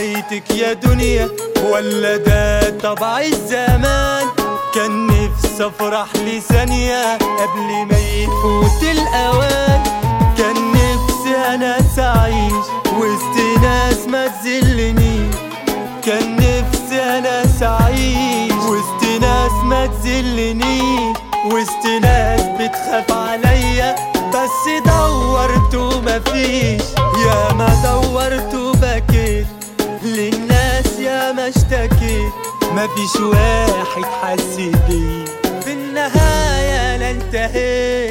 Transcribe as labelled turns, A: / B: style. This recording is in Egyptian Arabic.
A: نهايتك يا دنيا ولا ده طبع الزمان كان نفسي افرح لثانية قبل ما يفوت الاوان كان نفسي انا اعيش وسط ناس ما تذلنيش كان نفسي انا اعيش وسط ناس ما تذلنيش وسط ناس بتخاف عليا بس دورت ومفيش يا ما دورت وبكيت للناس يا ما اشتكيت مفيش واحد حس بيه في النهاية انا انتهيت